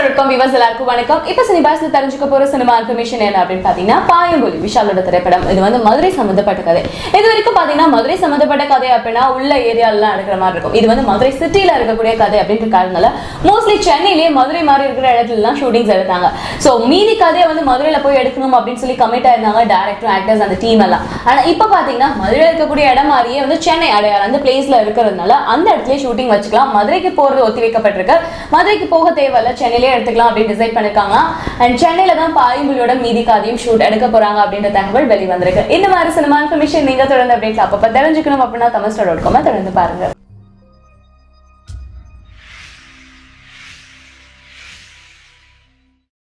dot viewers எல்லாருக்கும் வணக்கம் இப்போ சினிபாஸ்ல தெரிஞ்சுக்க போற சினிமா இன்ஃபர்மேஷன் என்ன அப்படின்னு பாத்தீங்கன்னா பாயம்புலி விஷாலோட திரைப்படம் இது வந்து மதுரை சம்பந்தப்பட்ட கதை இது வரைக்கும் பாத்தீங்கன்னா மதுரை சம்பந்தப்பட்ட கதை அப்படின்னா உள்ள ஏரியாலாம் இருக்கிற மாதிரி இருக்கும் இது வந்து மதுரை சிட்டில இருக்கக்கூடிய கதை அப்படின்ற காரணனால மோஸ்ட்லி சென்னையிலேயே மதுரை மாதிரி இருக்கிற இடத்துலலாம் ஷூட்டிங்ஸ் எடுத்தாங்க ஸோ மீதி கதையை வந்து மதுரையில போய் எடுக்கணும் அப்படின்னு சொல்லி கமிட் ஆயிருந்தாங்க டேரக்டர் ஆக்டர்ஸ் அந்த டீம் எல்லாம் ஆனா இப்போ பாத்தீங்கன்னா மதுரையில் இருக்கக்கூடிய இடம் மாதிரியே வந்து சென்னை அடையாளம் அந்த பிளேஸ்ல இருக்கிறதுனால அந்த இடத்துல ஷூட்டிங் வச்சுக்கலாம் மதுரைக்கு போறது ஒத்தி வைக்கப்பட்டிருக்கு மதுரைக்கு போக தேவையில்ல சென்னையிலே எடுத்துக்கலாம் அப்படின்னு டிசைட் பண்ணிருக்காங்க அண்ட் சென்னையில தான் பாயும்புலியோட மீதி காதையும் ஷூட் எடுக்க போறாங்க அப்படின்ற தகவல் வெளிவந்திருக்கு இந்த மாதிரி சினிமா இன்ஃபர்மேஷன் நீங்க தொடர்ந்து அப்படின்னு அப்பப்ப தெரிஞ்சுக்கணும் அப்படின்னா தமிழ் டாட் காம தொடர்ந்து பாருங்க